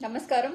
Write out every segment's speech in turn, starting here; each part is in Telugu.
నమస్కారం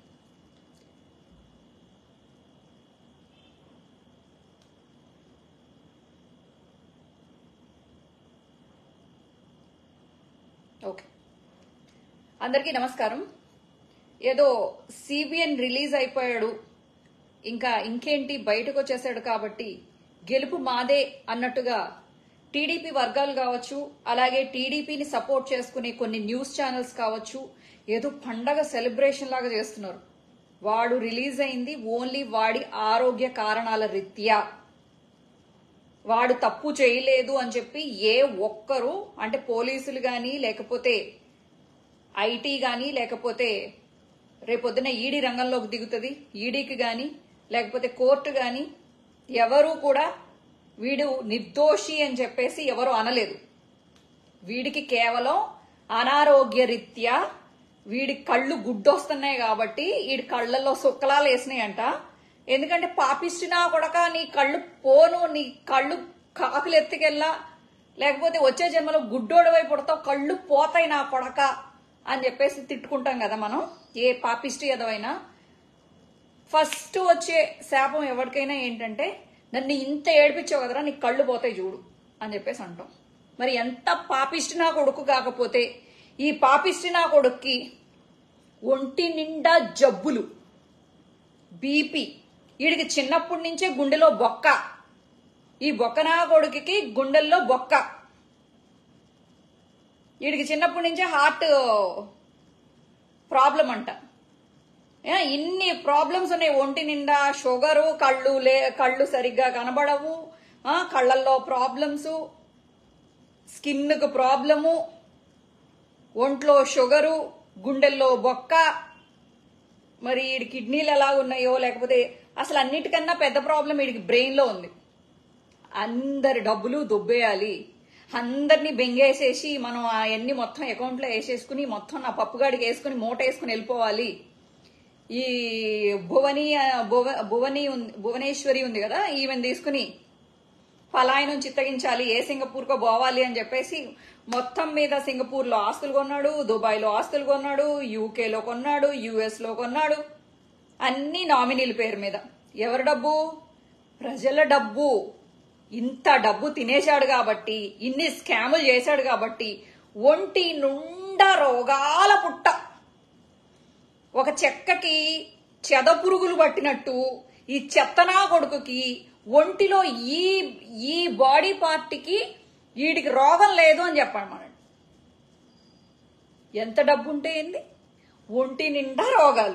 ఓకే అందరికీ నమస్కారం ఏదో సిబిఎన్ రిలీజ్ అయిపోయాడు ఇంకా ఇంకేంటి బయటకు వచ్చేసాడు కాబట్టి గెలుపు మాదే అన్నట్టుగా టీడీపీ వర్గాలు కావచ్చు అలాగే టీడీపీని సపోర్ట్ చేసుకునే కొన్ని న్యూస్ ఛానల్స్ కావచ్చు ఏదో పండగ సెలబ్రేషన్ లాగా చేస్తున్నారు వాడు రిలీజ్ అయింది ఓన్లీ వాడి ఆరోగ్య కారణాల రీత్యా వాడు తప్పు చేయలేదు అని చెప్పి ఏ ఒక్కరు అంటే పోలీసులు కానీ లేకపోతే ఐటీ కానీ లేకపోతే రేపొద్దున ఈడీ రంగంలోకి దిగుతుంది ఈడీకి కానీ లేకపోతే కోర్టు కానీ ఎవరు కూడా వీడు నిర్దోషి అని చెప్పేసి ఎవరు అనలేదు వీడికి కేవలం అనారోగ్య రీత్యా వీడి కళ్ళు గుడ్డొస్తున్నాయి కాబట్టి వీడి కళ్ళల్లో సుక్కలాలు వేసినాయంట ఎందుకంటే పాపిష్టినా కొడక నీ కళ్ళు పోను నీ కళ్ళు కాకులు ఎత్తుకెళ్ళా లేకపోతే వచ్చే జన్మలో గుడ్డోడవై పుడతావు కళ్ళు పోతాయి నా కొడక అని చెప్పేసి తిట్టుకుంటాం కదా మనం ఏ పాపిష్టి ఎదవైనా ఫస్ట్ వచ్చే శాపం ఎవరికైనా ఏంటంటే నన్ను ఇంత ఏడిపించావు కదరా నీ కళ్ళు పోతాయి చూడు అని చెప్పేసి అంటాం మరి ఎంత పాపిష్టి నా కొడుకు కాకపోతే ఈ పాపిష్టి నా కొడుక్కి ఒంటి నిండా జబ్బులు బీపీ వీడికి చిన్నప్పటి నుంచే గుండెలో బొక్క ఈ బొక్కనా కొడుకుకి గుండెల్లో బొక్క వీడికి చిన్నప్పటి నుంచే హార్ట్ ప్రాబ్లం అంట ఏ, ఇన్ని ప్రాబ్లమ్స్ ఉన్నాయి ఒంటి నిండా షుగరు కళ్ళు లే కళ్ళు సరిగ్గా కనబడవు ఆ, కళ్ళల్లో ప్రాబ్లమ్స్ స్కిన్కు ప్రాబ్లము ఒంట్లో షుగరు గుండెల్లో బొక్క మరి వీడి కిడ్నీలు ఎలా ఉన్నాయో లేకపోతే అసలు అన్నిటికన్నా పెద్ద ప్రాబ్లం వీడికి బ్రెయిన్లో ఉంది అందరి డబ్బులు దొబ్బేయాలి అందరినీ బెంగేసేసి మనం అవన్నీ మొత్తం అకౌంట్లో వేసేసుకుని మొత్తం నా పప్పుగాడికి వేసుకుని మూట వేసుకుని వెళ్ళిపోవాలి ఈ భువని భువ భువని ఉంది భువనేశ్వరి ఉంది కదా ఈమెను తీసుకుని పలాయనం చిత్తగించాలి ఏ సింగపూర్కో పోవాలి అని చెప్పేసి మొత్తం మీద సింగపూర్లో ఆస్తులు కొన్నాడు దుబాయ్లో ఆస్తులు కొన్నాడు యూకేలో కొన్నాడు యుఎస్లో కొన్నాడు అన్ని నామినీల పేరు మీద ఎవరి డబ్బు ప్రజల డబ్బు ఇంత డబ్బు తినేశాడు కాబట్టి ఇన్ని స్కాములు చేశాడు కాబట్టి ఒంటి నుండా రోగాల పుట్ట ఒక చెక్కకి చెద పురుగులు పట్టినట్టు ఈ చెత్తనా కొడుకుకి ఒంటిలో ఈ ఈ బాడీ పార్ట్కి వీడికి రోగం లేదు అని చెప్పండి మనం ఎంత డబ్బు ఉంటే ఏంది ఒంటి నిండా రోగాలు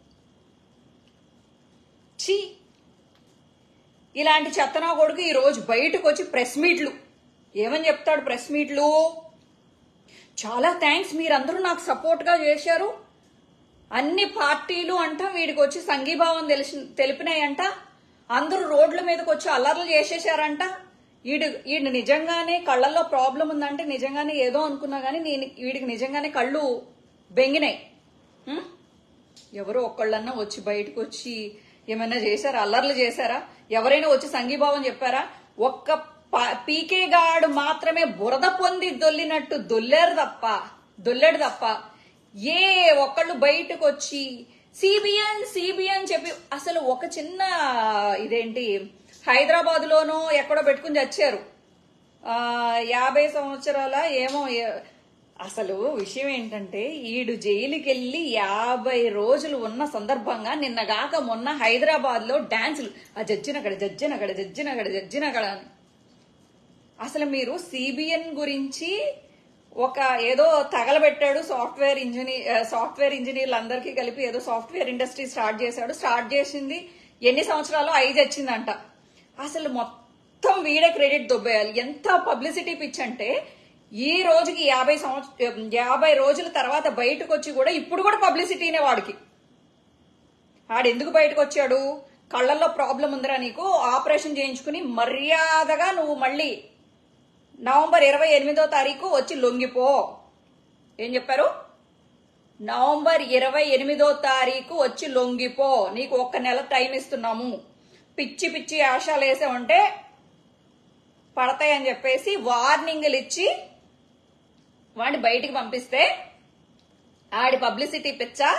ఛీ ఇలాంటి చెత్తనా కొడుకు ఈ రోజు బయటకు వచ్చి ప్రెస్ మీట్లు ఏమని చెప్తాడు ప్రెస్ మీట్లు చాలా థ్యాంక్స్ మీరందరూ నాకు సపోర్ట్గా చేశారు అన్ని పార్టీలు అంట వీడికి వచ్చి సంఘీభావం తెలిసి తెలిపినాయంట అందరూ రోడ్ల మీదకి వచ్చి అల్లర్లు చేసేసారంట వీడు వీడు నిజంగానే కళ్ళల్లో ప్రాబ్లం ఉందంటే నిజంగానే ఏదో అనుకున్నా కానీ నేను వీడికి నిజంగానే కళ్ళు బెంగినాయి ఉం? ఎవరో ఒక్కళ్ళన్నా వచ్చి బయటకు వచ్చి ఏమైనా చేశారా అల్లర్లు చేశారా ఎవరైనా వచ్చి సంఘీభావం చెప్పారా ఒక్క ప- పీకే గాడు మాత్రమే బురద పొంది దొల్లినట్టు దొల్లారు తప్ప దొల్లాడు తప్ప ఏ ఒక్కళ్ళు బయటకు వచ్చి సిబిఎన్ సిబిఎన్ చెప్పి అసలు ఒక చిన్న ఇదేంటి హైదరాబాద్ లోనో ఎక్కడో పెట్టుకుని చచ్చారు ఆ, యాభై సంవత్సరాల ఏమో ఏ- అసలు విషయం ఏంటంటే ఈడు జైలుకి వెళ్ళి యాభై రోజులు ఉన్న సందర్భంగా నిన్నగాక మొన్న హైదరాబాద్ లో డాన్సులు ఆ జడ్జినగడ జడ్జినగడ జడ్జినగడ జడ్జినగడ అని అసలు మీరు సిబిఎన్ గురించి ఒక ఏదో తగలబెట్టాడు సాఫ్ట్వేర్ ఇంజనీర్ సాఫ్ట్వేర్ ఇంజనీర్లు అందరికీ కలిపి ఏదో సాఫ్ట్వేర్ ఇండస్ట్రీ స్టార్ట్ చేశాడు స్టార్ట్ చేసింది ఎన్ని సంవత్సరాలు ఐదు వచ్చిందంట అసలు మొత్తం వీడే క్రెడిట్ దొబ్బేయాలి ఎంత పబ్లిసిటీ పిచ్ అంటే ఈ రోజుకి యాభై సంవత్సరం యాభై రోజుల తర్వాత బయటకు వచ్చి కూడా ఇప్పుడు కూడా పబ్లిసిటీనే వాడికి ఆడు ఎందుకు బయటకు వచ్చాడు కళ్ళల్లో ప్రాబ్లం ఉందిరా నీకు ఆపరేషన్ చేయించుకుని మర్యాదగా నువ్వు మళ్ళీ నవంబర్ ఇరవై ఎనిమిదో తారీఖు వచ్చి లొంగిపో ఏం చెప్పారు నవంబర్ ఇరవై ఎనిమిదో తారీఖు వచ్చి లొంగిపో నీకు ఒక్క నెల టైం ఇస్తున్నాము పిచ్చి పిచ్చి ఆశాలు వేసామంటే పడతాయని చెప్పేసి వార్నింగ్లు ఇచ్చి వాడిని బయటికి పంపిస్తే ఆడి పబ్లిసిటీ పిచ్చ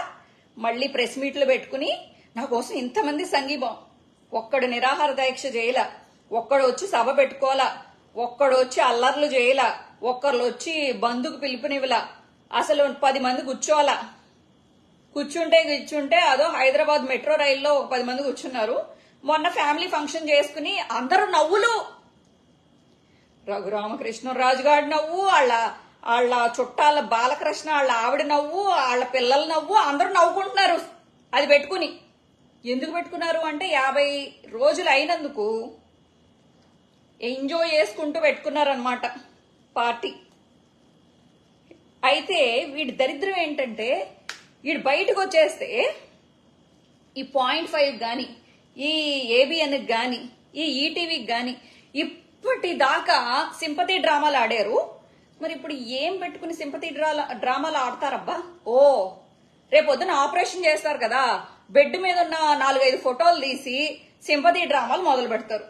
మళ్ళీ ప్రెస్ మీట్లు పెట్టుకుని నా కోసం ఇంతమంది సంగీభం ఒక్కడు నిరాహార దీక్ష చేయలా ఒక్కడు వచ్చి సభ పెట్టుకోవాలా ఒక్కడు వచ్చి అల్లర్లు చేయలా ఒక్కరు వచ్చి బంధుకు పిలుపునివ్వలా అసలు పది మంది కూర్చోవాలా కూర్చుంటే కూర్చుంటే అదో హైదరాబాద్ మెట్రో రైల్లో ఒక పది మంది కూర్చున్నారు మొన్న ఫ్యామిలీ ఫంక్షన్ చేసుకుని అందరూ నవ్వులు రఘురామకృష్ణరాజు గారి నవ్వు వాళ్ళ వాళ్ళ చుట్టాల బాలకృష్ణ వాళ్ళ ఆవిడ నవ్వు వాళ్ళ పిల్లల నవ్వు అందరూ నవ్వుకుంటున్నారు అది పెట్టుకుని ఎందుకు పెట్టుకున్నారు అంటే యాభై రోజులు అయినందుకు ఎంజాయ్ చేసుకుంటూ పెట్టుకున్నారనమాట పార్టీ అయితే వీడి దరిద్రం ఏంటంటే వీడు బయటకు వచ్చేస్తే ఈ పాయింట్ ఫైవ్ కానీ ఈ ఏబిఎన్కి కానీ ఈ ఈటీవీకి కానీ ఇప్పటిదాకా సింపతి డ్రామాలు ఆడారు మరి ఇప్పుడు ఏం పెట్టుకుని సింపతి డ్రా డ్రామాలు ఆడతారబ్బా ఓ రేపొద్దున ఆపరేషన్ చేస్తారు కదా బెడ్ మీద ఉన్న నాలుగైదు ఫోటోలు తీసి సింపతి డ్రామాలు మొదలు పెడతారు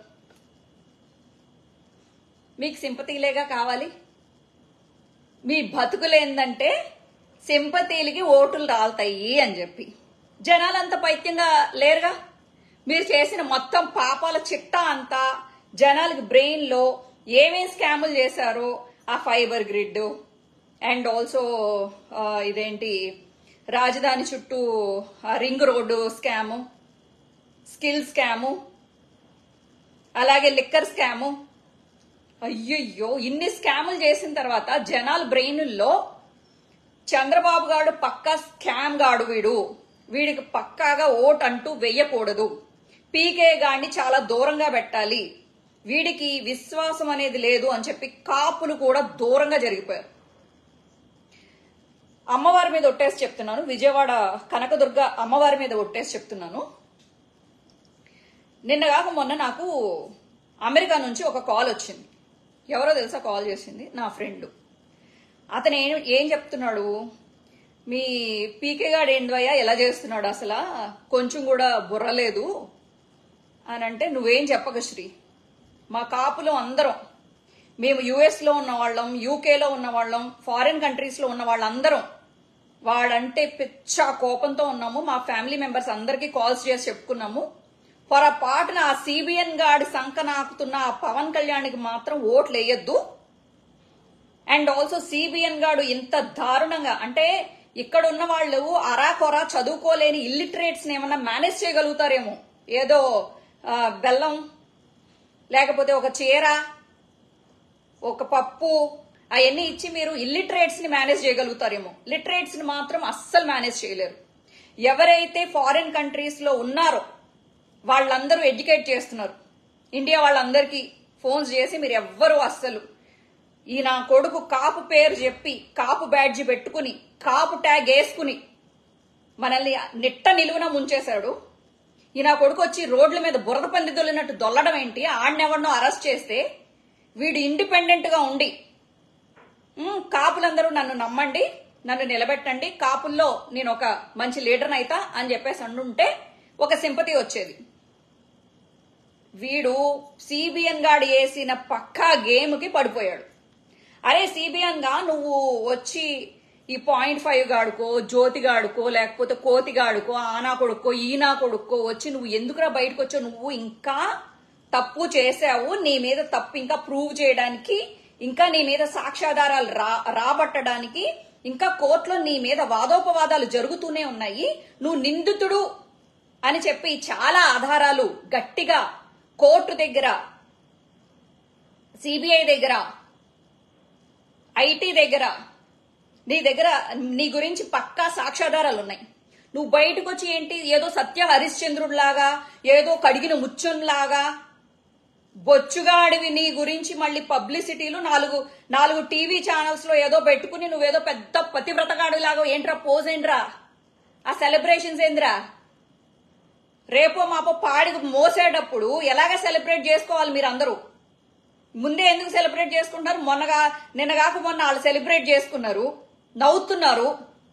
మీకు సింపతిలేగా కావాలి మీ బతుకులేందంటే సింపతీలకి ఓటులు రాలుతాయి అని చెప్పి జనాలంతా పైత్యంగా లేరుగా మీరు చేసిన మొత్తం పాపాల చిట్టా అంతా జనాలకి బ్రెయిన్ లో ఏమేం స్కాములు చేశారో ఆ ఫైబర్ గ్రిడ్ అండ్ ఆల్సో ఇదేంటి రాజధాని చుట్టూ ఆ ring road scam skill scam అలాగే లిక్కర్ స్కాము అయ్యయ్యో ఇన్ని స్కాములు చేసిన తర్వాత జనాల బ్రెయిన్లో చంద్రబాబు గారు పక్కా స్కామ్ గాడు వీడు వీడికి పక్కాగా ఓట్ అంటూ వెయ్యకూడదు పీకే గాడిని చాలా దూరంగా పెట్టాలి వీడికి విశ్వాసం అనేది లేదు అని చెప్పి కాపులు కూడా దూరంగా జరిగిపోయారు అమ్మవారి మీద ఒట్టేసి చెప్తున్నాను విజయవాడ కనకదుర్గ అమ్మవారి మీద ఒట్టేసి చెప్తున్నాను నిన్న కాక మొన్న నాకు అమెరికా నుంచి ఒక కాల్ వచ్చింది ఎవరో తెలుసా కాల్ చేసింది నా ఫ్రెండ్ అతను ఏం ఏం చెప్తున్నాడు మీ పీకే గాడు ఏంద్వయ్యా ఎలా చేస్తున్నాడు అసలు కొంచెం కూడా బుర్రలేదు అని అంటే నువ్వేం చెప్పక శ్రీ మా కాపులు అందరం మేము యుఎస్లో ఉన్న వాళ్ళం యూకేలో ఉన్న వాళ్ళం ఫారిన్ కంట్రీస్లో ఉన్న వాళ్ళందరం వాడంటే పిచ్చ కోపంతో ఉన్నాము మా ఫ్యామిలీ మెంబర్స్ అందరికీ కాల్స్ చేసి చెప్పుకున్నాము పొరపాటున ఆ సిబిఎన్ గాడి సంక నాకుతున్న ఆ పవన్ కళ్యాణ్కి మాత్రం ఓట్లు వేయొద్దు అండ్ ఆల్సో సిబిఎన్ గాడు ఇంత దారుణంగా అంటే ఇక్కడ ఉన్న వాళ్ళు అరాకొరా చదువుకోలేని ఇల్లిటరేట్స్ ఏమన్నా మేనేజ్ చేయగలుగుతారేమో ఏదో ఆ, బెల్లం లేకపోతే ఒక చీర ఒక పప్పు అవన్నీ ఇచ్చి మీరు ఇల్లిటరేట్స్ ని మేనేజ్ చేయగలుగుతారేమో లిటరేట్స్ ని మాత్రం అస్సలు మేనేజ్ చేయలేరు ఎవరైతే ఫారిన్ కంట్రీస్ లో ఉన్నారో వాళ్ళందరూ ఎడ్యుకేట్ చేస్తున్నారు ఇండియా వాళ్ళందరికీ ఫోన్స్ చేసి మీరు ఎవ్వరు అస్సలు ఈ నా కొడుకు కాపు పేరు చెప్పి కాపు బ్యాడ్జి పెట్టుకుని కాపు ట్యాగ్ వేసుకుని మనల్ని నిట్ట నిలువున ముంచేశాడు ఈ నా కొడుకు వచ్చి రోడ్ల మీద బురద పంది దొల్లినట్టు దొల్లడం ఏంటి ఆడినెవరినో అరెస్ట్ చేస్తే వీడు ఇండిపెండెంట్ గా ఉండి "ఉమ్, కాపులందరూ నన్ను నమ్మండి నన్ను నిలబెట్టండి కాపుల్లో నేను ఒక మంచి లీడర్ అయితా అని చెప్పేసి అంటుంటే ఒక సింపతి వచ్చేది వీడు సిబిఎన్ గాడు వేసిన పక్కా గేమ్ కి పడిపోయాడు అరే సిబిఎన్ గా నువ్వు వచ్చి ఈ పాయింట్ ఫైవ్ గాడుకో జ్యోతి గాడుకో లేకపోతే కోతి గాడుకో ఆనా కొడుకో ఈనా కొడుకో వచ్చి నువ్వు ఎందుకురా బయటకు వచ్చావు నువ్వు ఇంకా తప్పు చేసావు నీ మీద తప్పు ఇంకా ప్రూవ్ చేయడానికి ఇంకా నీ మీద సాక్ష్యాధారాలు రా రాబట్టడానికి ఇంకా కోర్టులో నీ మీద వాదోపవాదాలు జరుగుతూనే ఉన్నాయి నువ్వు నిందితుడు అని చెప్పి చాలా ఆధారాలు గట్టిగా కోర్టు దగ్గర సిబిఐ దగ్గర ఐటీ దగ్గర నీ దగ్గర నీ గురించి పక్కా సాక్ష్యాధారాలు ఉన్నాయి నువ్వు బయటకు వచ్చి ఏంటి ఏదో సత్య హరిశ్చంద్రుడిలాగా ఏదో కడిగిన ముచ్చంలాగా బొచ్చుగాడివి నీ గురించి మళ్ళీ పబ్లిసిటీలు నాలుగు నాలుగు టీవీ ఛానల్స్ లో ఏదో పెట్టుకుని నువ్వేదో పెద్ద పతివ్రతగాడిలాగా ఏంట్రా పోజ్ ఏంట్రా ఆ సెలబ్రేషన్స్ ఏంద్రా రేపో మాపో పాడి మోసేటప్పుడు ఎలాగ సెలబ్రేట్ చేసుకోవాలి మీరు అందరూ ముందే ఎందుకు సెలబ్రేట్ చేసుకుంటారు మొన్నగా నిన్న కాక మొన్న వాళ్ళు సెలబ్రేట్ చేసుకున్నారు నవ్వుతున్నారు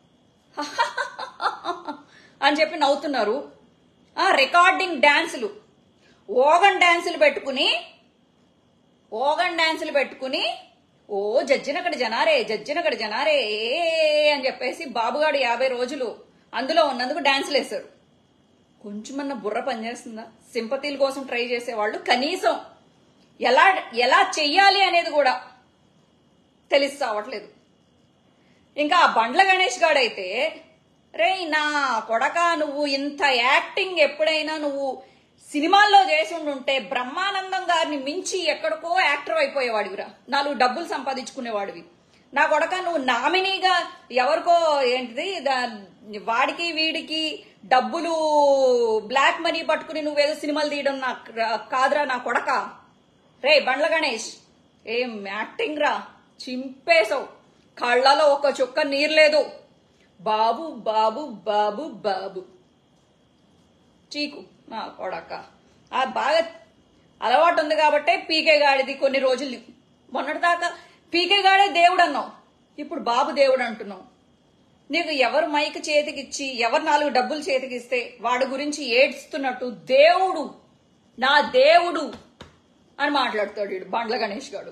అని చెప్పి నవ్వుతున్నారు ఆ రికార్డింగ్ డాన్సులు ఓగన్ డాన్సులు పెట్టుకుని ఓగన్ డాన్సులు పెట్టుకుని ఓ జడ్జినక్కడ జనారే జడ్జినక్కడ జనారే ఏ అని చెప్పేసి బాబుగాడు యాభై రోజులు అందులో ఉన్నందుకు డాన్సులు వేశారు కొంచెమన్నా బుర్ర పనిచేస్తుందా సింపతీల కోసం ట్రై చేసేవాళ్ళు కనీసం ఎలా ఎలా చెయ్యాలి అనేది కూడా తెలిసి రావట్లేదు ఇంకా ఆ బండ్ల గణేష్ గాడైతే రే నా కొడక నువ్వు ఇంత యాక్టింగ్ ఎప్పుడైనా నువ్వు సినిమాల్లో చేసి ఉంటే బ్రహ్మానందం గారిని మించి ఎక్కడికో యాక్టర్ అయిపోయేవాడివిరా నాలుగు డబ్బులు సంపాదించుకునేవాడివి నా కొడక నువ్వు నామినీగా ఎవరికో ఏంటిది దా- వాడికి వీడికి డబ్బులు బ్లాక్ మనీ పట్టుకుని నువ్వేదో సినిమాలు తీయడం నా కాదురా నా కొడక రే బండ్ల గణేష్ ఏం యాక్టింగ్ రా చింపేశావు కళ్ళలో ఒక చుక్క నీరు లేదు బాబు బాబు బాబు బాబు చీకు నా కొడక ఆ బాగా అలవాటు ఉంది కాబట్టే పీకే గాడిది కొన్ని రోజులు మొన్నటిదాకా పీకే గాడే దేవుడు అన్నావు ఇప్పుడు బాబు దేవుడు అంటున్నావు నీకు ఎవరు మైక్ చేతికిచ్చి ఎవరు నాలుగు డబ్బులు చేతికిస్తే వాడి గురించి ఏడ్స్తున్నట్టు దేవుడు నా దేవుడు అని మాట్లాడుతాడు వీడు బండ్ల గణేష్ గాడు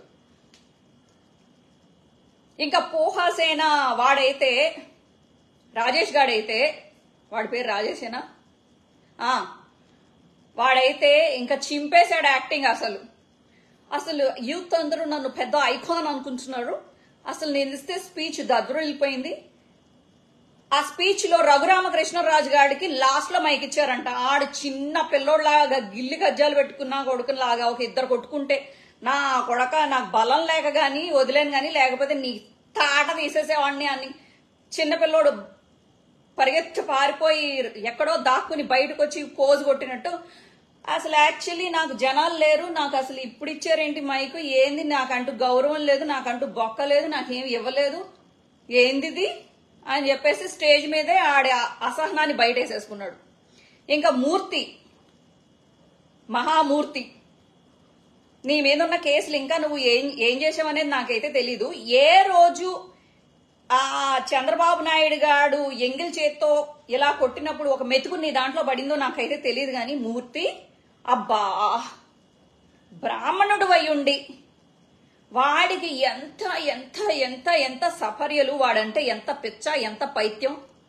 ఇంకా పోహాసేన వాడైతే రాజేష్ గాడైతే వాడి పేరు రాజేషేనా ఆ, వాడైతే ఇంకా చింపేశాడు యాక్టింగ్ అసలు అసలు యూత్ అందరూ నన్ను పెద్ద ఐకాన్ అనుకుంటున్నారు అసలు నేను ఇస్తే స్పీచ్ దద్దరు వెళ్ళిపోయింది ఆ స్పీచ్ లో రఘురామకృష్ణరాజు గారికి లాస్ట్ లో మైక్ ఇచ్చారంట ఆడు చిన్న పిల్లోడ్లాగా గిల్లి గజ్జాలు పెట్టుకున్నా కొడుకులాగా ఒక ఇద్దరు కొట్టుకుంటే నా కొడక నాకు బలం లేక గాని వదిలేను గాని లేకపోతే నీ తాట తీసేసేవాడిని అని చిన్న పిల్లోడు పరిగెత్తి పారిపోయి ఎక్కడో దాక్కుని బయటకు వచ్చి పోజు కొట్టినట్టు అసలు యాక్చువల్లీ నాకు జనాలు లేరు నాకు అసలు ఇప్పుడు ఇచ్చారేంటి మైకు ఏంది నాకంటూ గౌరవం లేదు నాకంటూ బొక్క లేదు నాకేం ఇవ్వలేదు ఏందిది అని చెప్పేసి స్టేజ్ మీదే ఆడి అసహనాన్ని బయటేసేసుకున్నాడు ఇంకా మూర్తి మహామూర్తి నీ మీద ఉన్న కేసులు ఇంకా నువ్వు ఏం ఏం చేసావనేది నాకైతే తెలీదు ఏ రోజు ఆ చంద్రబాబు నాయుడు గాడు ఎంగిల్ చేత్తో ఇలా కొట్టినప్పుడు ఒక మెతుకు నీ దాంట్లో పడిందో నాకైతే తెలియదు కానీ మూర్తి అబ్బా బ్రాహ్మణుడు అయ్యుండి వాడికి ఎంత ఎంత ఎంత ఎంత సఫర్యలు వాడంటే ఎంత పిచ్చ ఎంత పైత్యం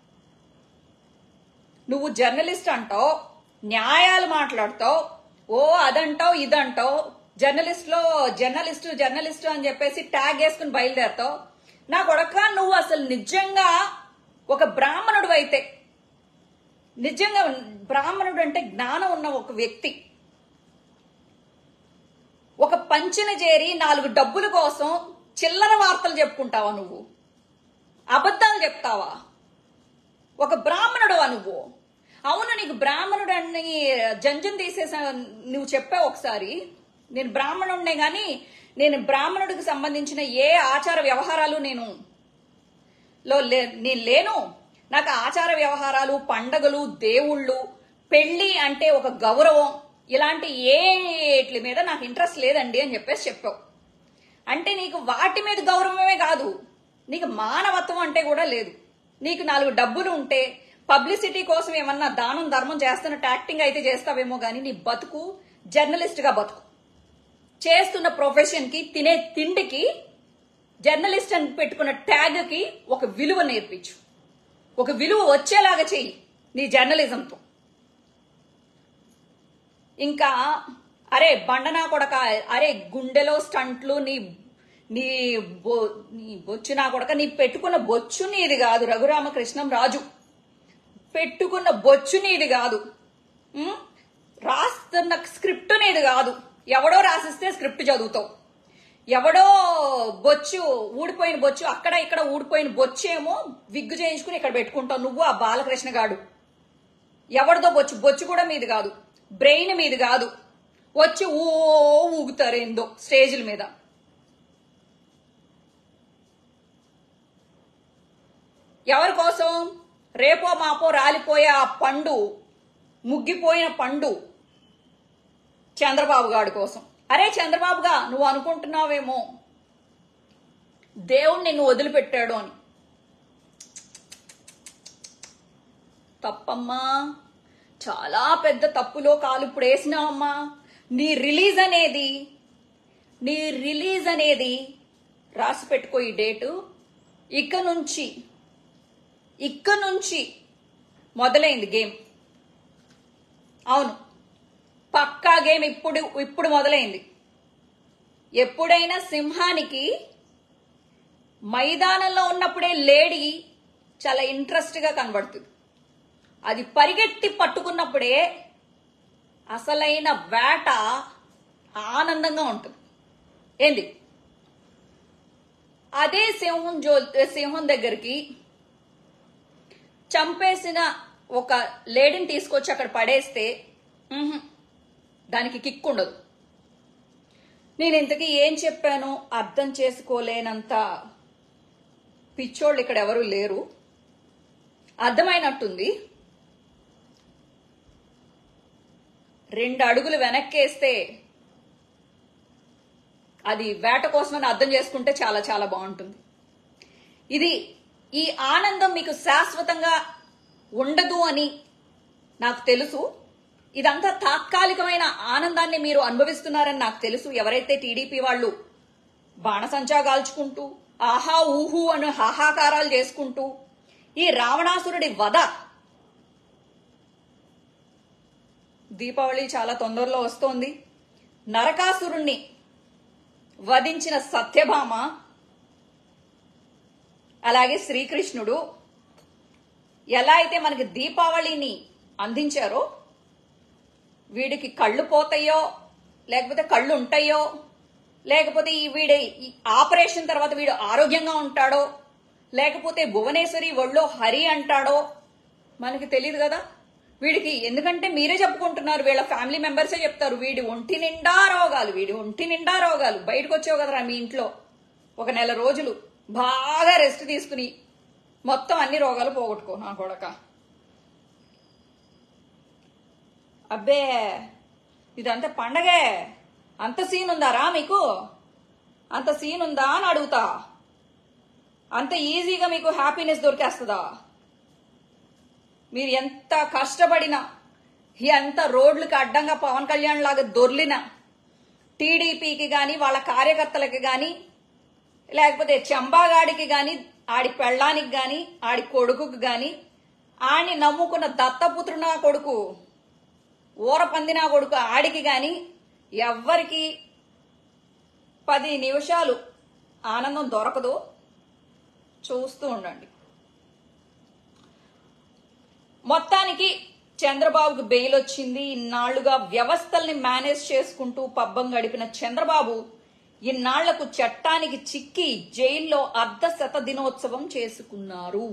నువ్వు జర్నలిస్ట్ అంటావు న్యాయాలు మాట్లాడతావు ఓ అదంటావు ఇదంటావు జర్నలిస్ట్ లో జర్నలిస్టు జర్నలిస్టు అని చెప్పేసి ట్యాగ్ వేసుకుని బయలుదేరతావు నా కొడక నువ్వు అసలు నిజంగా ఒక బ్రాహ్మణుడు అయితే నిజంగా బ్రాహ్మణుడు అంటే జ్ఞానం ఉన్న ఒక వ్యక్తి ఒక పంచిన చేరి నాలుగు డబ్బుల కోసం చిల్లర వార్తలు చెప్పుకుంటావా నువ్వు అబద్ధాలు చెప్తావా ఒక బ్రాహ్మణుడువా నువ్వు అవును నీకు బ్రాహ్మణుడు అని జంజం తీసేసా నువ్వు చెప్పావు ఒకసారి నేను బ్రాహ్మణుడినే గాని నేను బ్రాహ్మణుడికి సంబంధించిన ఏ ఆచార వ్యవహారాలు నేను లో లే- నేను లేను నాకు ఆచార వ్యవహారాలు పండగలు దేవుళ్ళు పెళ్లి అంటే ఒక గౌరవం ఇలాంటి ఏట్ల మీద నాకు ఇంట్రెస్ట్ లేదండి అని చెప్పేసి చెప్పావు అంటే నీకు వాటి మీద గౌరవమే కాదు నీకు మానవత్వం అంటే కూడా లేదు నీకు నాలుగు డబ్బులు ఉంటే పబ్లిసిటీ కోసం ఏమన్నా దానం ధర్మం చేస్తున్నట్టు యాక్టింగ్ అయితే చేస్తావేమో కానీ నీ బతుకు జర్నలిస్ట్ గా బతుకు చేస్తున్న ప్రొఫెషన్ కి తినే తిండికి జర్నలిస్ట్ అని పెట్టుకున్న ట్యాగ్ కి ఒక విలువ నేర్పించు ఒక విలువ వచ్చేలాగా చెయ్యి నీ జర్నలిజంతో ఇంకా అరే బండనా కొడక అరే గుండెలో స్టంట్లు నీ నీ బొ నీ బొచ్చు నా కొడక నీ పెట్టుకున్న బొచ్చు నీది కాదు రఘురామకృష్ణం రాజు పెట్టుకున్న బొచ్చు నీది కాదు ఉం? రాస్తున్న స్క్రిప్ట్ నీది కాదు ఎవడో రాసిస్తే స్క్రిప్ట్ చదువుతావు ఎవడో బొచ్చు ఊడిపోయిన బొచ్చు అక్కడ ఇక్కడ ఊడిపోయిన బొచ్చు ఏమో విగ్గు చేయించుకుని ఇక్కడ పెట్టుకుంటావు నువ్వు ఆ బాలకృష్ణ గాడు ఎవరిదో బొచ్చు బొచ్చు కూడా మీది కాదు బ్రెయిన్ మీది కాదు వచ్చి ఓ ఊగుతారు ఏందో స్టేజ్ల మీద ఎవరి కోసం రేపో మాపో రాలిపోయే ఆ పండు ముగ్గిపోయిన పండు చంద్రబాబు గారి కోసం అరే చంద్రబాబుగా నువ్వు అనుకుంటున్నావేమో దేవుడు నిన్ను వదిలిపెట్టాడు అని తప్పమ్మా చాలా పెద్ద తప్పులో కాలు ఇప్పుడు వేసినావమ్మా నీ రిలీజ్ అనేది నీ రిలీజ్ అనేది రాసి పెట్టుకో ఈ డేటు ఇక నుంచి ఇక నుంచి మొదలైంది గేమ్ అవును పక్కా గేమ్ ఇప్పుడు ఇప్పుడు మొదలైంది ఎప్పుడైనా సింహానికి మైదానంలో ఉన్నప్పుడే లేడీ చాలా ఇంట్రెస్ట్గా కనబడుతుంది అది పరిగెత్తి పట్టుకున్నప్పుడే అసలైన వేట ఆనందంగా ఉంటుంది ఏంది అదే సింహం జో సింహం దగ్గరికి చంపేసిన ఒక లేడీని తీసుకొచ్చి అక్కడ పడేస్తే ఉహుం, దానికి కిక్ ఉండదు నేను ఇంతకీ ఏం చెప్పానో అర్థం చేసుకోలేనంత పిచ్చోళ్ళు ఇక్కడ ఎవరు లేరు అర్థమైనట్టుంది రెండు అడుగులు వెనక్కేస్తే అది వేట కోసమని అర్థం చేసుకుంటే చాలా చాలా బాగుంటుంది ఇది ఈ ఆనందం మీకు శాశ్వతంగా ఉండదు అని నాకు తెలుసు ఇదంతా తాత్కాలికమైన ఆనందాన్ని మీరు అనుభవిస్తున్నారని నాకు తెలుసు ఎవరైతే టీడీపీ వాళ్ళు బాణసంచా గాల్చుకుంటూ ఆహా ఊహు అని హాహాకారాలు చేసుకుంటూ ఈ రావణాసురుడి వధ దీపావళి చాలా తొందరలో వస్తోంది నరకాసురుణ్ణి వధించిన సత్యభామ అలాగే శ్రీకృష్ణుడు ఎలా అయితే మనకి దీపావళిని అందించారో వీడికి కళ్ళు పోతాయో లేకపోతే కళ్ళు ఉంటాయో లేకపోతే ఈ వీడి ఈ ఆపరేషన్ తర్వాత వీడు ఆరోగ్యంగా ఉంటాడో లేకపోతే భువనేశ్వరి ఒళ్ళో హరి అంటాడో మనకి తెలియదు కదా వీడికి ఎందుకంటే మీరే చెప్పుకుంటున్నారు వీళ్ళ ఫ్యామిలీ మెంబర్సే చెప్తారు వీడి ఒంటి నిండా రోగాలు వీడి ఒంటి నిండా రోగాలు బయటకు వచ్చావు కదరా మీ ఇంట్లో ఒక నెల రోజులు బాగా రెస్ట్ తీసుకుని మొత్తం అన్ని రోగాలు పోగొట్టుకో నా కొడక అబ్బే ఇదంతా పండగే అంత సీన్ ఉందారా మీకు అంత సీన్ ఉందా అని అడుగుతా అంత ఈజీగా మీకు హ్యాపీనెస్ దొరికేస్తుందా మీరు ఎంత కష్టపడినా ఎంత రోడ్లకు అడ్డంగా పవన్ కళ్యాణ్ లాగా దొర్లినా టీడీపీకి కానీ వాళ్ళ కార్యకర్తలకి కానీ లేకపోతే చెంబాగాడికి కానీ ఆడి పెళ్ళానికి కానీ ఆడి కొడుకుకి కానీ ఆడిని నమ్ముకున్న దత్తపుత్రుడు నా కొడుకు ఊర పందినా కొడుకు ఆడికి గాని ఎవ్వరికి పది నిమిషాలు ఆనందం దొరకదు చూస్తూ ఉండండి మొత్తానికి చంద్రబాబుకి బెయిల్ వచ్చింది ఇన్నాళ్లుగా వ్యవస్థల్ని మేనేజ్ చేసుకుంటూ పబ్బం గడిపిన చంద్రబాబు ఇన్నాళ్లకు చట్టానికి చిక్కి జైల్లో అర్ధ శత దినోత్సవం చేసుకున్నారు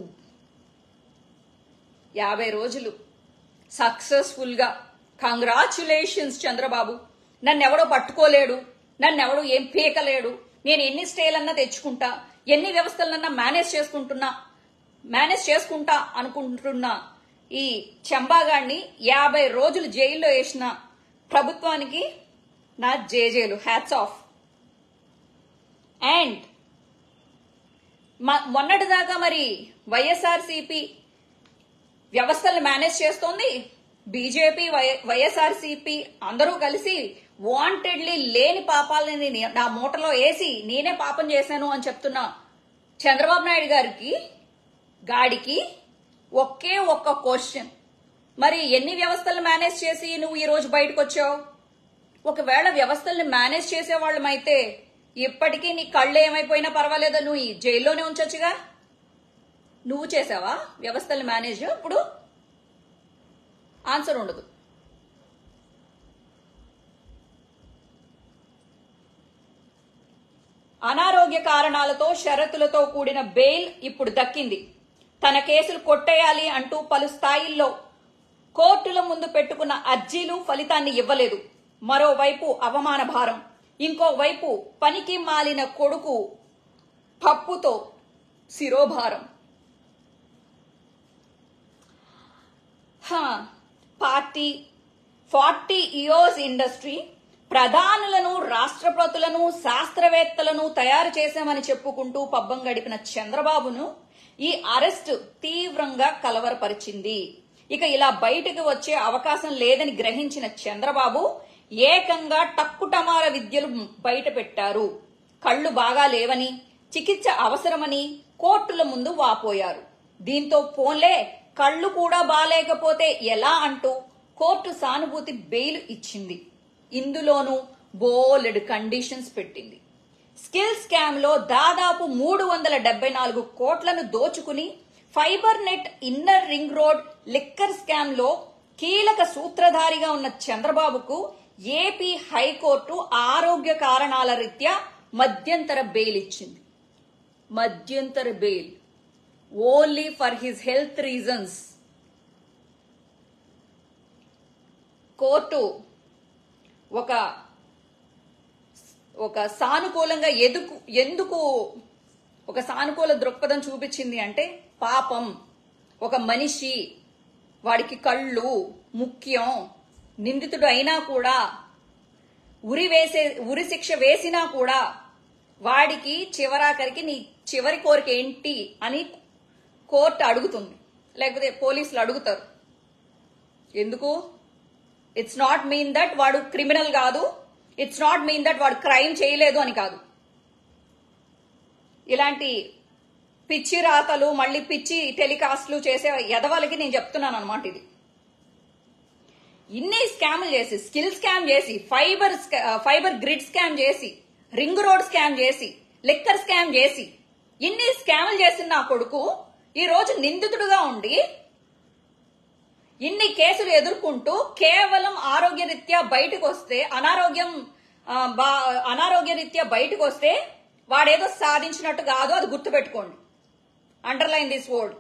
యాభై రోజులు సక్సెస్ఫుల్ గా కంగ్రాచులేషన్స్ చంద్రబాబు నన్నెవడో పట్టుకోలేడు నన్నెవడో ఏం పీకలేడు నేను ఎన్ని స్టేలన్నా తెచ్చుకుంటా ఎన్ని వ్యవస్థలన్నా మేనేజ్ చేసుకుంటున్నా మేనేజ్ చేసుకుంటా అనుకుంటున్నా ఈ చెంబాగాడిని యాభై రోజులు జైల్లో వేసిన ప్రభుత్వానికి నా జేజేలు హ్యాట్స్ ఆఫ్ అండ్ మొన్నటిదాకా మరి వైఎస్ఆర్సీపీ వ్యవస్థలను మేనేజ్ చేస్తోంది బీజేపీ వైఎస్ఆర్సీపీ అందరూ కలిసి వాంటెడ్లీ లేని పాపాలని నే- నా మూటలో వేసి నేనే పాపం చేశాను అని చెప్తున్న చంద్రబాబు నాయుడు గారికి గాడికి ఒకే ఒక్క క్వశ్చన్ మరి ఎన్ని వ్యవస్థలను మేనేజ్ చేసి నువ్వు ఈ రోజు బయటకు వచ్చావు ఒకవేళ వ్యవస్థల్ని మేనేజ్ చేసే వాళ్ళమైతే ఇప్పటికీ నీ కళ్ళు ఏమైపోయినా పర్వాలేదా నువ్వు ఈ జైల్లోనే ఉంచొచ్చుగా నువ్వు చేసావా వ్యవస్థల్ని మేనేజ్ ఇప్పుడు ఆన్సర్ ఉండదు అనారోగ్య కారణాలతో షరతులతో కూడిన బెయిల్ ఇప్పుడు దక్కింది తన కేసులు కొట్టేయాలి అంటూ పలు స్థాయిల్లో కోర్టుల ముందు పెట్టుకున్న అర్జీలు ఫలితాన్ని ఇవ్వలేదు మరోవైపు అవమాన భారం ఇంకోవైపు పనికి మాలిన కొడుకు పప్పుతో శిరోభారం హా, పార్టీ ఫార్టీ ఇయర్స్ ఇండస్ట్రీ ప్రధానులను రాష్ట్రపతులను శాస్త్రవేత్తలను తయారు చేశామని చెప్పుకుంటూ పబ్బం గడిపిన చంద్రబాబును ఈ అరెస్ట్ తీవ్రంగా కలవరపరిచింది ఇక ఇలా బయటకు వచ్చే అవకాశం లేదని గ్రహించిన చంద్రబాబు ఏకంగా టక్కుటమార విద్యలు బయట పెట్టారు కళ్ళు బాగా లేవని చికిత్స అవసరమని కోర్టుల ముందు వాపోయారు దీంతో పోన్లే కళ్ళు కూడా బాలేకపోతే ఎలా అంటూ కోర్టు సానుభూతి బెయిల్ ఇచ్చింది ఇందులోనూ బోలెడు కండిషన్స్ పెట్టింది స్కిల్ స్కామ్ లో దాదాపు మూడు వందల డెబ్బై నాలుగు కోట్లను దోచుకుని fibre net inner ring road liquor scam లో కీలక సూత్రధారిగా ఉన్న చంద్రబాబుకు ఏపీ హైకోర్టు ఆరోగ్య కారణాల రీత్యా మధ్యంతర బెయిల్ ఇచ్చింది మధ్యంతర bail only for his health reasons court ఒక ఒక సానుకూలంగా ఎదుకు ఎందుకు ఒక సానుకూల దృక్పథం చూపించింది అంటే పాపం ఒక మనిషి వాడికి కళ్ళు ముఖ్యం నిందితుడు అయినా కూడా ఉరి వేసే ఉరి శిక్ష వేసినా కూడా వాడికి చివరాఖరికి నీ చివరి కోరిక ఏంటి అని కోర్టు అడుగుతుంది లేకపోతే పోలీసులు అడుగుతారు ఎందుకు ఇట్స్ నాట్ మీన్ దట్ వాడు క్రిమినల్ కాదు ఇట్స్ నాట్ మీన్ దట్ వాడు క్రైమ్ చేయలేదు అని కాదు ఇలాంటి పిచ్చి రాతలు మళ్ళీ పిచ్చి టెలికాస్ట్లు చేసే ఎదవలకి నేను చెప్తున్నాను అనమాట ఇది ఇన్ని స్కామ్లు చేసి స్కిల్ స్కామ్ చేసి ఫైబర్ స్కా- ఫైబర్ గ్రిడ్ స్కామ్ చేసి రింగ్ రోడ్ స్కామ్ చేసి లిక్కర్ స్కామ్ చేసి ఇన్ని స్కామ్లు చేసిన నా కొడుకు ఈ రోజు నిందితుడుగా ఉండి ఇన్ని కేసులు ఎదుర్కొంటూ కేవలం ఆరోగ్యరీత్యా బయటకు వస్తే అనారోగ్యం ఆ, బా- అనారోగ్యరీత్యా బయటకు వస్తే వాడేదో సాధించినట్టు కాదు అది గుర్తుపెట్టుకోండి అండర్లైన్ దిస్ వర్డ్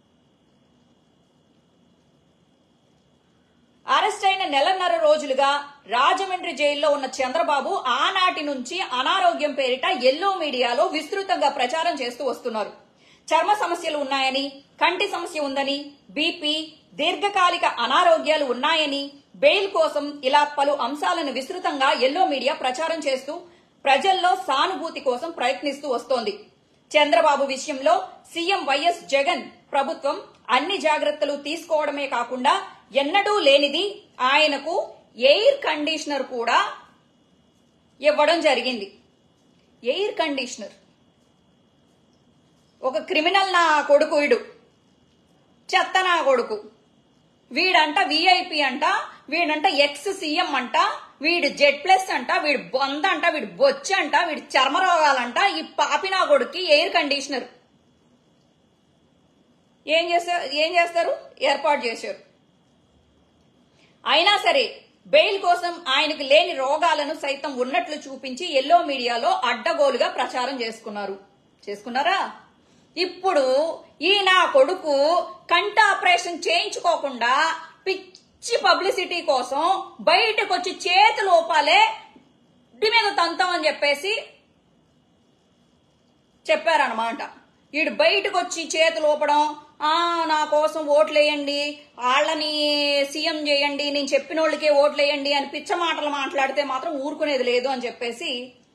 అరెస్ట్ అయిన నెలన్నర రోజులుగా రాజమండ్రి జైల్లో ఉన్న చంద్రబాబు ఆనాటి నుంచి అనారోగ్యం పేరిట ఎల్లో మీడియాలో విస్తృతంగా ప్రచారం చేస్తూ వస్తున్నారు చర్మ సమస్యలు ఉన్నాయని కంటి సమస్య ఉందని బీపీ దీర్ఘకాలిక అనారోగ్యాలు ఉన్నాయని బెయిల్ కోసం ఇలా పలు అంశాలను విస్తృతంగా ఎల్లో మీడియా ప్రచారం చేస్తూ ప్రజల్లో సానుభూతి కోసం ప్రయత్నిస్తూ వస్తోంది చంద్రబాబు విషయంలో సీఎం వైఎస్ జగన్ ప్రభుత్వం అన్ని జాగ్రత్తలు తీసుకోవడమే కాకుండా ఎన్నడూ లేనిది ఆయనకు ఎయిర్ కండిషనర్ కూడా ఇవ్వడం జరిగింది ఎయిర్ కండిషనర్ ఒక క్రిమినల్ నా కొడుకు వీడు చెత్త నా కొడుకు వీడంట విఐపి అంట వీడంట ఎక్స్ సీఎం అంట వీడు జెడ్ ప్లస్ అంట వీడు బొంద అంట వీడు బొచ్చు అంట వీడు చర్మ రోగాలంట ఈ పాపి నా కొడుక్కి ఎయిర్ కండిషనర్ ఏం చేస్తారు ఏం చేస్తారు ఏర్పాటు చేశారు అయినా సరే బెయిల్ కోసం ఆయనకు లేని రోగాలను సైతం ఉన్నట్లు చూపించి ఎల్లో మీడియాలో అడ్డగోలుగా ప్రచారం చేసుకున్నారు చేసుకున్నారా ఇప్పుడు ఈ నా కొడుకు కంట ఆపరేషన్ చేయించుకోకుండా పిచ్చి పబ్లిసిటీ కోసం బయటకు వచ్చి చేతి లోపాలే ఇంటి మీద తంతామని చెప్పేసి చెప్పారనమాట వీడు బయటకు వచ్చి చేతులు ఊపడం ఆ నా కోసం ఓట్లు వేయండి వాళ్ళని సీఎం చేయండి నేను చెప్పిన వాళ్ళకే ఓట్లు వేయండి అని పిచ్చ మాటలు మాట్లాడితే మాత్రం ఊరుకునేది లేదు అని చెప్పేసి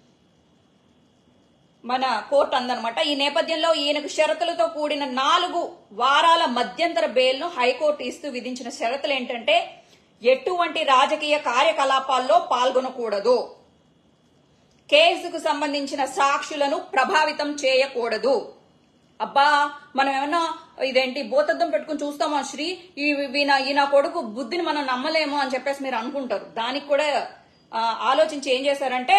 మన కోర్టు అందనమాట ఈ నేపథ్యంలో ఈయనకు షరతులతో కూడిన నాలుగు వారాల మధ్యంతర బెయిల్ను హైకోర్టు ఇస్తూ విధించిన షరతులు ఏంటంటే ఎటువంటి రాజకీయ కార్యకలాపాల్లో పాల్గొనకూడదు కేసుకు సంబంధించిన సాక్షులను ప్రభావితం చేయకూడదు అబ్బా మనం ఏమన్నా ఇదేంటి భూతద్దం పెట్టుకుని చూస్తామా శ్రీ ఈ ఈయన ఈయన కొడుకు బుద్ధిని మనం నమ్మలేము అని చెప్పేసి మీరు అనుకుంటారు దానికి కూడా ఆ, ఆలోచించి ఏం చేశారంటే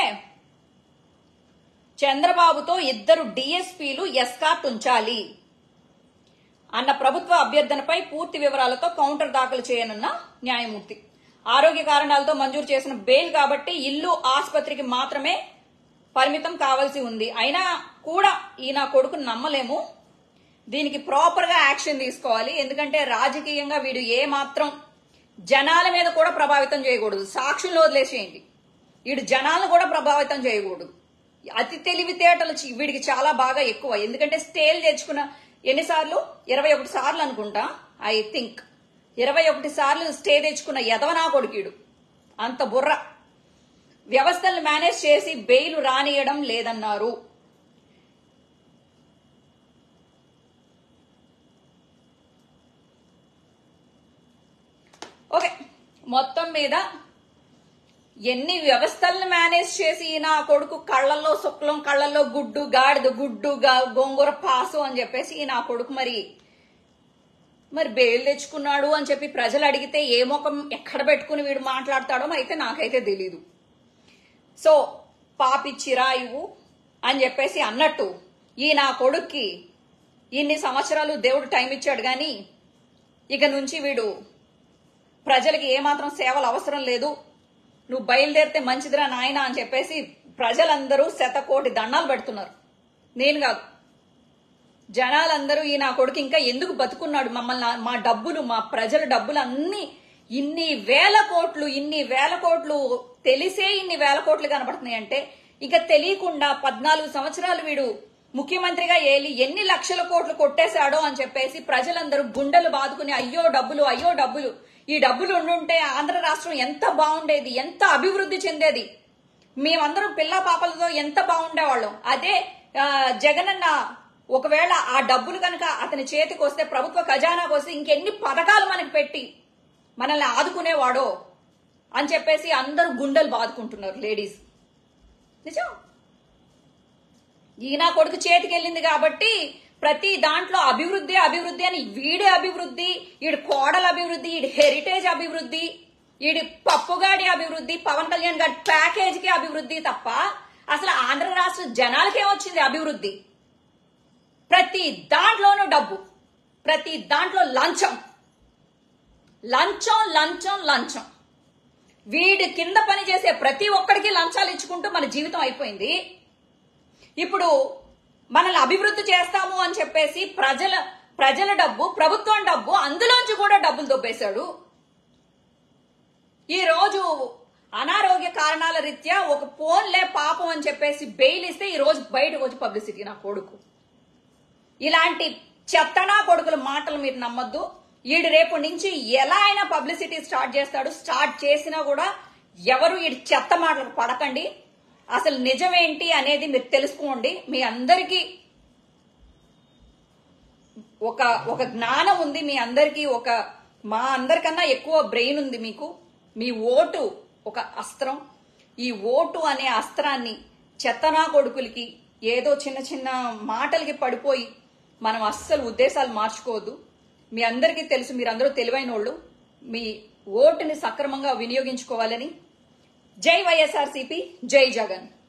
చంద్రబాబుతో ఇద్దరు డిఎస్పీలు ఎస్కాట్ ఉంచాలి అన్న ప్రభుత్వ అభ్యర్థనపై పూర్తి వివరాలతో కౌంటర్ దాఖలు చేయనున్న న్యాయమూర్తి ఆరోగ్య కారణాలతో మంజూరు చేసిన బెయిల్ కాబట్టి ఇల్లు ఆసుపత్రికి మాత్రమే పరిమితం కావాల్సి ఉంది అయినా కూడా ఈ నా కొడుకుని నమ్మలేము దీనికి ప్రాపర్ గా యాక్షన్ తీసుకోవాలి ఎందుకంటే రాజకీయంగా వీడు ఏ మాత్రం జనాల మీద కూడా ప్రభావితం చేయకూడదు సాక్షులు వదిలేసేయండి వీడు జనాలను కూడా ప్రభావితం చేయకూడదు అతి తెలివితేటలు చి- వీడికి చాలా బాగా ఎక్కువ ఎందుకంటే స్టేల్ తెచ్చుకున్న ఎన్నిసార్లు ఇరవై ఒకటి సార్లు అనుకుంటా ఐ థింక్ ఇరవై ఒకటి సార్లు స్టే తెచ్చుకున్న ఎదవనా కొడుకీడు అంత బుర్ర వ్యవస్థలను మేనేజ్ చేసి బెయిల్ రానియడం లేదన్నారు ఓకే మొత్తం మీద ఎన్ని వ్యవస్థలను మేనేజ్ చేసి నా కొడుకు కళ్ళల్లో శుక్లం కళ్ళల్లో గుడ్డు గాడిద గుడ్డు గా- గోంగూర పాసు అని చెప్పేసి ఈ నా కొడుకు మరి మరి బెయిల్ తెచ్చుకున్నాడు అని చెప్పి ప్రజలు అడిగితే ఏ ముఖం ఎక్కడ పెట్టుకుని వీడు మాట్లాడతాడో అయితే నాకైతే తెలీదు సో పాపిచ్చిరా ఇవ్వు అని చెప్పేసి అన్నట్టు ఈ నా కొడుక్కి ఇన్ని సంవత్సరాలు దేవుడు టైం ఇచ్చాడు కానీ ఇక నుంచి వీడు ప్రజలకి ఏమాత్రం సేవలు అవసరం లేదు నువ్వు బయలుదేరితే మంచిదిరా నాయన అని చెప్పేసి ప్రజలందరూ శతకోటి దండాలు పెడుతున్నారు నేను కాదు జనాలందరూ ఈ నా కొడుకు ఇంకా ఎందుకు బతుకున్నాడు మమ్మల్ని మా డబ్బులు మా ప్రజల డబ్బులు అన్ని ఇన్ని వేల కోట్లు ఇన్ని వేల కోట్లు తెలిసే ఇన్ని వేల కోట్లు కనబడుతున్నాయి అంటే ఇక తెలియకుండా పద్నాలుగు సంవత్సరాలు వీడు ముఖ్యమంత్రిగా ఏలి ఎన్ని లక్షల కోట్లు కొట్టేశాడో అని చెప్పేసి ప్రజలందరూ గుండెలు బాదుకుని అయ్యో డబ్బులు అయ్యో డబ్బులు ఈ డబ్బులు ఉండుంటే ఆంధ్ర రాష్ట్రం ఎంత బాగుండేది ఎంత అభివృద్ధి చెందేది మేమందరం పిల్ల పాపలతో ఎంత బాగుండేవాళ్ళం అదే ఆ, జగనన్న ఒకవేళ ఆ డబ్బులు కనుక అతని చేతికి వస్తే ప్రభుత్వ ఖజానాకు వస్తే ఇంకెన్ని పథకాలు మనకి పెట్టి మనల్ని ఆదుకునేవాడో అని చెప్పేసి అందరూ గుండెలు బాదుకుంటున్నారు లేడీస్ నిజం ఈయన కొడుకు చేతికి వెళ్ళింది కాబట్టి ప్రతి దాంట్లో అభివృద్ధి అభివృద్ధి అని వీడి అభివృద్ధి ఈడి కోడల అభివృద్ధి ఈడి హెరిటేజ్ అభివృద్ధి ఈడి పప్పుగాడి అభివృద్ధి పవన్ కళ్యాణ్ గారి ప్యాకేజీకి అభివృద్ధి తప్ప అసలు ఆంధ్ర రాష్ట్ర జనాలకి ఏమొచ్చింది అభివృద్ధి ప్రతి దాంట్లోనూ డబ్బు ప్రతి దాంట్లో లంచం లంచం లంచం లంచం వీడి కింద పని చేసే ప్రతి ఒక్కడికి లంచాలు ఇచ్చుకుంటూ మన జీవితం అయిపోయింది ఇప్పుడు మనల్ని అభివృద్ధి చేస్తాము అని చెప్పేసి ప్రజల ప్రజల డబ్బు ప్రభుత్వం డబ్బు అందులోంచి కూడా డబ్బులు దొబ్బేశాడు ఈ రోజు అనారోగ్య కారణాల రీత్యా ఒక ఫోన్లే పాపం అని చెప్పేసి బెయిల్ ఇస్తే ఈ రోజు బయటకు వచ్చి పబ్లిసిటీ నా కొడుకు ఇలాంటి చెత్తనా కొడుకుల మాటలు మీరు నమ్మొద్దు ఈడు రేపు నుంచి ఎలా అయినా పబ్లిసిటీ స్టార్ట్ చేస్తాడు స్టార్ట్ చేసినా కూడా ఎవరు ఈ చెత్త మాటలకు పడకండి అసలు నిజమేంటి అనేది మీరు తెలుసుకోండి మీ అందరికీ ఒక ఒక జ్ఞానం ఉంది మీ అందరికీ ఒక మా అందరికన్నా ఎక్కువ బ్రెయిన్ ఉంది మీకు మీ ఓటు ఒక అస్త్రం ఈ ఓటు అనే అస్త్రాన్ని చెత్తనా కొడుకులకి ఏదో చిన్న చిన్న మాటలకి పడిపోయి మనం అస్సలు ఉద్దేశాలు మార్చుకోవద్దు మీ అందరికీ తెలుసు మీరందరూ తెలివైన వాళ్ళు మీ ఓటుని సక్రమంగా వినియోగించుకోవాలని జై వైఎస్ఆర్సీపీ జై జగన్